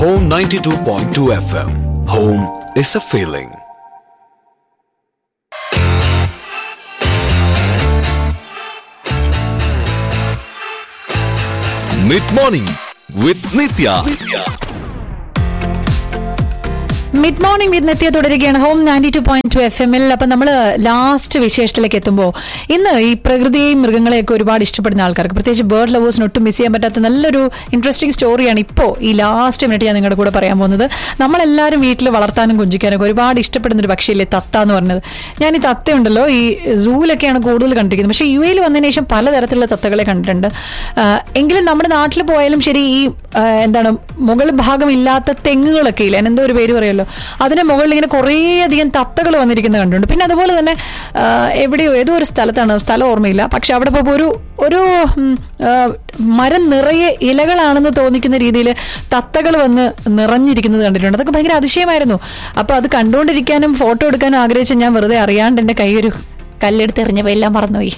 Home 92.2 FM. Home is a feeling. Mid morning with Nitya. Mid morning with Nitya തുടരുകയാണ് home ninety two point two F എമ്മിൽ അപ്പൊ നമ്മൾ last വിശേഷത്തിലേക്ക് എത്തുമ്പോൾ ഇന്ന് ഈ പ്രകൃതിയെയും മൃഗങ്ങളെയൊക്കെ ഒരുപാട് ഇഷ്ടപ്പെടുന്ന ആൾക്കാർക്ക് പ്രത്യേകിച്ച് ബേർഡ് ലവേഴ്സിന് ഒട്ടും മിസ് ചെയ്യാൻ പറ്റാത്ത നല്ലൊരു ഇൻട്രസ്റ്റിംഗ് സ്റ്റോറിയാണ് ഇപ്പോൾ ഈ ലാസ്റ്റ് മിനിറ്റ് ഞാൻ നിങ്ങളുടെ കൂടെ പറയാൻ പോകുന്നത് നമ്മളെല്ലാവരും വീട്ടിൽ വളർത്താനും കുഞ്ചിക്കാനും ഒക്കെ ഒരുപാട് ഇഷ്ടപ്പെടുന്ന ഒരു പക്ഷിയില്ലേ തത്ത എന്ന് പറഞ്ഞത് ഞാൻ ഈ തത്തയുണ്ടല്ലോ ഈ സൂവിലൊക്കെയാണ് കൂടുതൽ കണ്ടിരിക്കുന്നത് പക്ഷേ യു എയിൽ വന്നതിന് ശേഷം പലതരത്തിലുള്ള തത്തകളെ കണ്ടിട്ടുണ്ട് ആ, എങ്കിലും നമ്മുടെ നാട്ടിൽ പോയാലും ശരി ഈ ആ, എന്താണ് മുകൾ ഭാഗം ഇല്ലാത്ത തെങ്ങുകളൊക്കെ ഇല്ല എന്തോ ഒരു പേര് പറയുമല്ലോ അതിന് മുകളിൽ ഇങ്ങനെ കുറേയധികം തത്തകൾ വന്നിരിക്കുന്നത് കണ്ടിട്ടുണ്ട് പിന്നെ അതുപോലെ തന്നെ ആ, എവിടെയോ ഏതോ ഒരു സ്ഥലത്താണ് സ്ഥലം ഓർമ്മയില്ല പക്ഷെ അവിടെ പോകുമ്പോൾ ഒരു ഒരു ഉം, ആ, മരം നിറയെ ഇലകളാണെന്ന് തോന്നിക്കുന്ന രീതിയിൽ തത്തകൾ വന്ന് നിറഞ്ഞിരിക്കുന്നത് കണ്ടിട്ടുണ്ട് അതൊക്കെ ഭയങ്കര അതിശയമായിരുന്നു അപ്പൊ അത് കണ്ടുകൊണ്ടിരിക്കാനും ഫോട്ടോ എടുക്കാനും ആഗ്രഹിച്ച ഞാൻ വെറുതെ അറിയാണ്ട് എൻ്റെ കൈ ഒരു കല്ലെടുത്ത് എറിഞ്ഞപ്പോൾ എല്ലാം മറന്നുപോയി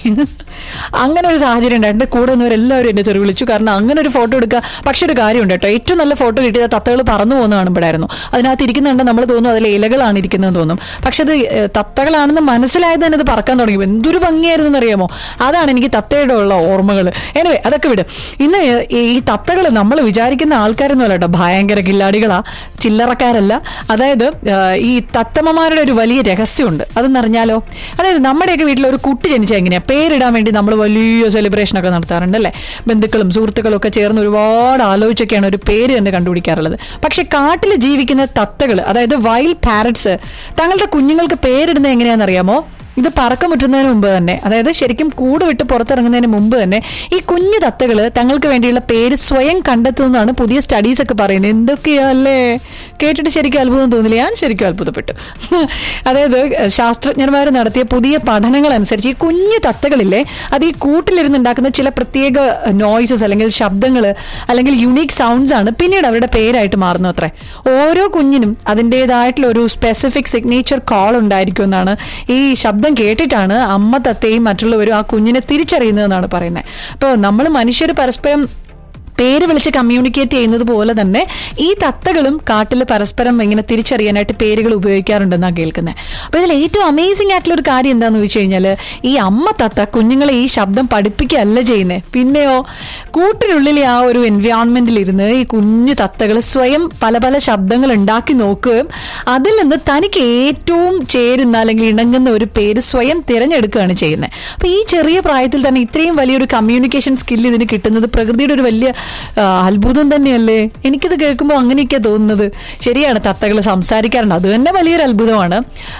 അങ്ങനെ ഒരു സാഹചര്യം ഉണ്ടായിട്ട് കൂടെ വന്നവരെല്ലാവരും എന്നെ തെറി വിളിച്ചു കാരണം അങ്ങനെ ഒരു ഫോട്ടോ എടുക്കുക പക്ഷെ ഒരു കാര്യമുണ്ട് കേട്ടോ ഏറ്റവും നല്ല ഫോട്ടോ കിട്ടിയത് തത്തകൾ പറന്നു പോകുന്ന കാണുമ്പോഴായിരുന്നു അതിനകത്ത് ഇരിക്കുന്നുണ്ട് നമ്മൾ തോന്നും അതിൽ ഇലകളാണ് ഇരിക്കുന്നത് തോന്നും പക്ഷെ അത് ഏഹ്, തത്തകളാണെന്ന് മനസ്സിലായത് തന്നെ ഇത് പറക്കാൻ തുടങ്ങി എന്തൊരു ഭംഗിയായിരുന്നു എന്നറിയാമോ അതാണ് എനിക്ക് തത്തയുടെ ഉള്ള ഓർമ്മകൾ എനിവേ അതൊക്കെ വിട് ഇന്ന് ഈ തത്തകൾ നമ്മൾ വിചാരിക്കുന്ന ആൾക്കാരൊന്നും അല്ല കേട്ടോ ഭയങ്കര കില്ലാടികളാ ചില്ലറക്കാരല്ല അതായത് ഏഹ്, ഈ തത്തമ്മമാരുടെ ഒരു വലിയ രഹസ്യമുണ്ട് അതെന്നറിഞ്ഞാലോ അതായത് നമ്മുടെയൊക്കെ വീട്ടിൽ ഒരു കുട്ടി ജനിച്ചാൽ എങ്ങനെയാ പേരിടാൻ വേണ്ടി നമ്മൾ വലിയ സെലിബ്രേഷൻ ഒക്കെ നടത്താറുണ്ട് അല്ലേ ബന്ധുക്കളും സുഹൃത്തുക്കളും ഒക്കെ ചേർന്ന് ഒരുപാട് ആലോചിച്ചൊക്കെയാണ് ഒരു പേര് തന്നെ കണ്ടുപിടിക്കാറുള്ളത് പക്ഷെ കാട്ടിൽ ജീവിക്കുന്ന തത്തകൾ അതായത് വൈൽഡ് പാരറ്റ്സ് തങ്ങളുടെ കുഞ്ഞുങ്ങൾക്ക് പേരിടുന്നത് എങ്ങനെയാണെന്നറിയാമോ ഇത് പറക്കം മുറ്റുന്നതിന് മുമ്പ് തന്നെ അതായത് ശരിക്കും കൂട് വിട്ട് പുറത്തിറങ്ങുന്നതിന് മുമ്പ് തന്നെ ഈ കുഞ്ഞു തത്തകൾ തങ്ങൾക്ക് വേണ്ടിയുള്ള പേര് സ്വയം കണ്ടെത്തുന്നതാണ് പുതിയ സ്റ്റഡീസ് ഒക്കെ പറയുന്നത് എന്തൊക്കെയാ അല്ലേ കേട്ടിട്ട് ശരിക്കും അത്ഭുതം തോന്നില്ല ഞാൻ ശരിക്കും അത്ഭുതപ്പെട്ടു അതായത് ശാസ്ത്രജ്ഞന്മാർ നടത്തിയ പുതിയ പഠനങ്ങൾ അനുസരിച്ച് ഈ കുഞ്ഞു തത്തകളില്ലേ അത് ഈ കൂട്ടിലിരുന്ന് ഉണ്ടാക്കുന്ന ചില പ്രത്യേക നോയ്സസ് അല്ലെങ്കിൽ ശബ്ദങ്ങൾ അല്ലെങ്കിൽ യുണീക്ക് സൗണ്ട്സ് ആണ് പിന്നീട് അവരുടെ പേരായിട്ട് മാറുന്നു അത്രേ ഓരോ കുഞ്ഞിനും അതിൻ്റെതായിട്ടുള്ള ഒരു സ്പെസിഫിക് സിഗ്നേച്ചർ കോൾ ഉണ്ടായിരിക്കും എന്നാണ് ഈ ശബ്ദം കേട്ടിട്ടാണ് അമ്മ തത്തയും മറ്റുള്ളവരും ആ കുഞ്ഞിനെ തിരിച്ചറിയുന്നതെന്നാണ് പറയുന്നത് അപ്പോൾ നമ്മൾ മനുഷ്യർ പരസ്പരം പേര് വിളിച്ച് കമ്മ്യൂണിക്കേറ്റ് ചെയ്യുന്നത് പോലെ തന്നെ ഈ തത്തകളും കാട്ടിൽ പരസ്പരം ഇങ്ങനെ തിരിച്ചറിയാനായിട്ട് പേരുകൾ ഉപയോഗിക്കാറുണ്ടെന്നാണ് കേൾക്കുന്നത് അപ്പൊ ഇതിൽ ഏറ്റവും അമേസിംഗ് ആയിട്ടുള്ള ഒരു കാര്യം എന്താണെന്ന് വെച്ച് കഴിഞ്ഞാൽ ഈ അമ്മ തത്ത കുഞ്ഞുങ്ങളെ ഈ ശബ്ദം പഠിപ്പിക്കുകയല്ല ചെയ്യുന്നത് പിന്നെയോ കൂട്ടിനുള്ളിലെ ആ ഒരു എൻവയോൺമെന്റിൽ ഇരുന്ന് ഈ കുഞ്ഞു തത്തകൾ സ്വയം പല പല ശബ്ദങ്ങൾ ഉണ്ടാക്കി നോക്കുകയും അതിൽ നിന്ന് തനിക്ക് ഏറ്റവും ചേരുന്ന അല്ലെങ്കിൽ ഇണങ്ങുന്ന ഒരു പേര് സ്വയം തിരഞ്ഞെടുക്കുകയാണ് ചെയ്യുന്നത് അപ്പൊ ഈ ചെറിയ പ്രായത്തിൽ തന്നെ ഇത്രയും വലിയൊരു കമ്മ്യൂണിക്കേഷൻ സ്കിൽ ഇതിന് കിട്ടുന്നത് പ്രകൃതിയുടെ ഒരു വലിയ ആ, അത്ഭുതം തന്നെയല്ലേ എനിക്കിത് കേൾക്കുമ്പോൾ അങ്ങനെയൊക്കെയാ തോന്നുന്നത് ശരിയാണ് തത്തകൾ സംസാരിക്കാറുണ്ട് അത് തന്നെ വലിയൊരു അത്ഭുതമാണ്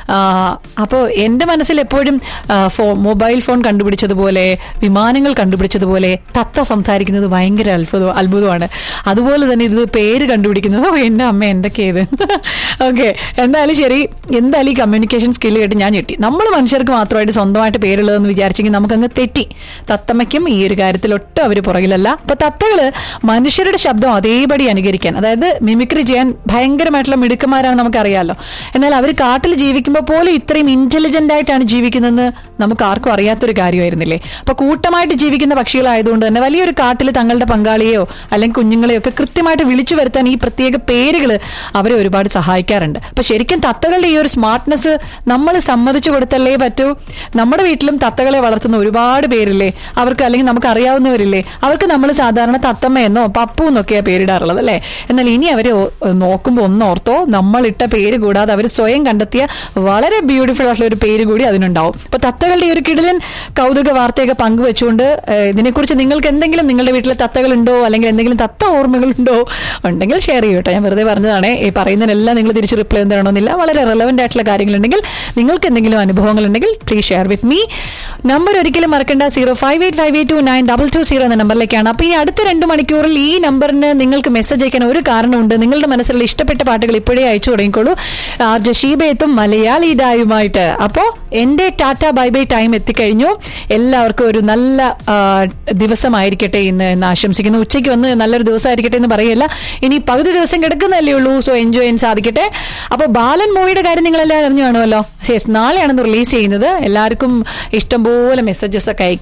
അപ്പോൾ എൻ്റെ മനസ്സിൽ എപ്പോഴും ആ, ഫോ മൊബൈൽ ഫോൺ കണ്ടുപിടിച്ചതുപോലെ വിമാനങ്ങൾ കണ്ടുപിടിച്ചതുപോലെ തത്ത സംസാരിക്കുന്നത് ഭയങ്കര അത്ഭുതം അത്ഭുതമാണ് അതുപോലെ തന്നെ ഇത് പേര് കണ്ടുപിടിക്കുന്നത് ഓ എൻ്റെ അമ്മ എന്തൊക്കെയത് ഓക്കെ എന്തായാലും ശരി എന്തായാലും ഈ കമ്മ്യൂണിക്കേഷൻ സ്കില്ല് കേട്ട് ഞാൻ ഞെട്ടി നമ്മൾ മനുഷ്യർക്ക് മാത്രമായിട്ട് സ്വന്തമായിട്ട് പേരുള്ളതെന്ന് വിചാരിച്ചെങ്കിൽ നമുക്കങ്ങ് തെറ്റി തത്തമ്മയ്ക്കും ഈ ഒരു കാര്യത്തിൽ ഒട്ടും അവർ പുറകിലല്ല അപ്പൊ തത്തകള് മനുഷ്യരുടെ ശബ്ദം അതേപടി അനുകരിക്കാൻ അതായത് മിമിക്രി ചെയ്യാൻ ഭയങ്കരമായിട്ടുള്ള മിടുക്കന്മാരാണ് നമുക്കറിയാലോ എന്നാൽ അവർ കാട്ടിൽ ജീവിക്കുമ്പോൾ പോലും ഇത്രയും ഇന്റലിജന്റ് ആയിട്ടാണ് ജീവിക്കുന്നതെന്ന് നമുക്ക് ആർക്കും അറിയാത്തൊരു കാര്യമായിരുന്നില്ലേ അപ്പൊ കൂട്ടമായിട്ട് ജീവിക്കുന്ന പക്ഷികളായതുകൊണ്ട് തന്നെ വലിയൊരു കാട്ടിൽ തങ്ങളുടെ പങ്കാളിയെയോ അല്ലെങ്കിൽ കുഞ്ഞുങ്ങളെയോ ഒക്കെ കൃത്യമായിട്ട് വിളിച്ചു വരുത്താൻ ഈ പ്രത്യേക പേരുകൾ അവരെ ഒരുപാട് സഹായിക്കാറുണ്ട് അപ്പൊ ശരിക്കും തത്തകളുടെ ഈ ഒരു സ്മാർട്ട്നെസ് നമ്മൾ സമ്മതിച്ചു കൊടുത്തല്ലേ പറ്റൂ നമ്മുടെ വീട്ടിലും തത്തകളെ വളർത്തുന്ന ഒരുപാട് പേരില്ലേ അവർക്ക് അല്ലെങ്കിൽ നമുക്ക് അറിയാവുന്നവരില്ലേ അവർക്ക് നമ്മൾ സാധാരണ തത്തമ്മ എന്നോ പപ്പു എന്നൊക്കെയാ പേരിടാറുള്ളത് അല്ലേ എന്നാൽ ഇനി അവരെ നോക്കുമ്പോൾ ഒന്നോർത്തോ നമ്മളിട്ട പേര് കൂടാതെ അവർ സ്വയം കണ്ടെത്തിയ വളരെ ബ്യൂട്ടിഫുൾ ആയിട്ടുള്ള ഒരു പേര് കൂടി അതിനുണ്ടാവും അപ്പൊ തത്തകളുടെ ഈ ഒരു കിടിലൻ കൗതുക വാർത്തയൊക്കെ പങ്കുവെച്ചുകൊണ്ട് ഏഹ്, ഇതിനെക്കുറിച്ച് നിങ്ങൾക്ക് എന്തെങ്കിലും നിങ്ങളുടെ വീട്ടിലെ തത്തകളുണ്ടോ അല്ലെങ്കിൽ എന്തെങ്കിലും തത്ത ഓർമ്മകളുണ്ടോ ഉണ്ടെങ്കിൽ ഷെയർ ചെയ്യൂ കേട്ടോ ഞാൻ വെറുതെ പറഞ്ഞതാണ് ഈ പറയുന്നതിനെല്ലാം നിങ്ങൾ തിരിച്ച് റിപ്ലൈ തരണമെന്നില്ല വളരെ റെലവെന്റ് ആയിട്ടുള്ള കാര്യങ്ങളുണ്ടെങ്കിൽ നിങ്ങൾക്ക് എന്തെങ്കിലും അനുഭവങ്ങൾ ഉണ്ടെങ്കിൽ please share with me number ഒരിക്കലും മറക്കേണ്ട zero five eight five eight two nine double two zero എന്ന നമ്പറിലേക്കാണ് അപ്പൊ ഈ അടുത്ത രണ്ട് മണിക്കൂറിൽ ഈ നമ്പറിന് നിങ്ങൾക്ക് മെസ്സേജ് അയക്കാൻ ഒരു കാരണമുണ്ട് നിങ്ങളുടെ മനസ്സിലുള്ള ഇഷ്ടപ്പെട്ട പാട്ടുകൾ ഇപ്പോഴേ അയച്ചു തുടങ്ങിക്കോളൂ ആർ ഷീബ എത്തും മലയാളി ഇതായുമായിട്ട് അപ്പോൾ എൻ്റെ ടാറ്റ ബൈ ബൈ ടൈം എത്തിക്കഴിഞ്ഞു എല്ലാവർക്കും ഒരു നല്ല ആ, ദിവസമായിരിക്കട്ടെ ഇന്ന് എന്ന് ആശംസിക്കുന്നു ഉച്ചയ്ക്ക് വന്ന് നല്ലൊരു ദിവസമായിരിക്കട്ടെ എന്ന് പറയില്ല ഇനി പകുതി ദിവസം കിടക്കുന്നല്ലേ ഉള്ളൂ സോ എൻജോയ് ചെയ്യാൻ സാധിക്കട്ടെ അപ്പോൾ ബാലൻ മൂവിയുടെ കാര്യം നിങ്ങളെല്ലാം അറിഞ്ഞു കാണുമല്ലോ ശേഷം നാളെയാണെന്ന് റിലീസ് ചെയ്യുന്നത് എല്ലാവർക്കും ഇഷ്ടംപോലെ മെസ്സേജസ് ഒക്കെ അയക്കാം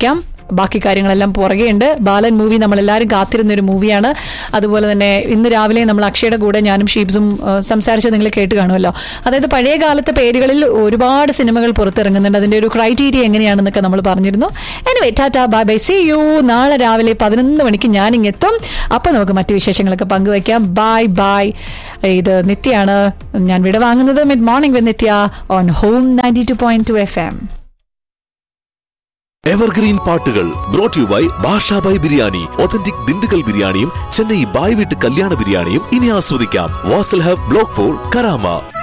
ബാക്കി കാര്യങ്ങളെല്ലാം പുറകെയുണ്ട് ബാലൻ മൂവി നമ്മളെല്ലാവരും കാത്തിരുന്ന ഒരു മൂവിയാണ് അതുപോലെ തന്നെ ഇന്ന് രാവിലെ നമ്മൾ അക്ഷയുടെ കൂടെ ഞാനും ഷീബ്സും ആ, സംസാരിച്ച് നിങ്ങൾ കേട്ട് കാണുമല്ലോ അതായത് പഴയ കാലത്തെ പേരുകളിൽ ഒരുപാട് സിനിമകൾ പുറത്തിറങ്ങുന്നുണ്ട് അതിന്റെ ഒരു ക്രൈറ്റീരിയ എങ്ങനെയാണെന്നൊക്കെ നമ്മൾ പറഞ്ഞിരുന്നു anyway tata bye bye see you നാളെ രാവിലെ പതിനൊന്ന് മണിക്ക് ഞാൻ ഇങ്ങെത്തും അപ്പൊ നമുക്ക് മറ്റു വിശേഷങ്ങളൊക്കെ പങ്കുവയ്ക്കാം ബൈ ബൈ ഇത് നിത്യാണ് ഞാൻ വിട വാങ്ങുന്നത് mid morning with Nitya on home ninety two point two F M evergreen പാട്ടുകൾ brought you by Basha by biryani authentic Dindigul ബിരിയാണിയും ചെന്നൈ ബായ് വീട്ട് കല്യാണ ബിരിയാണിയും ഇനി ആസ്വദിക്കാം Wasl hub block four Karama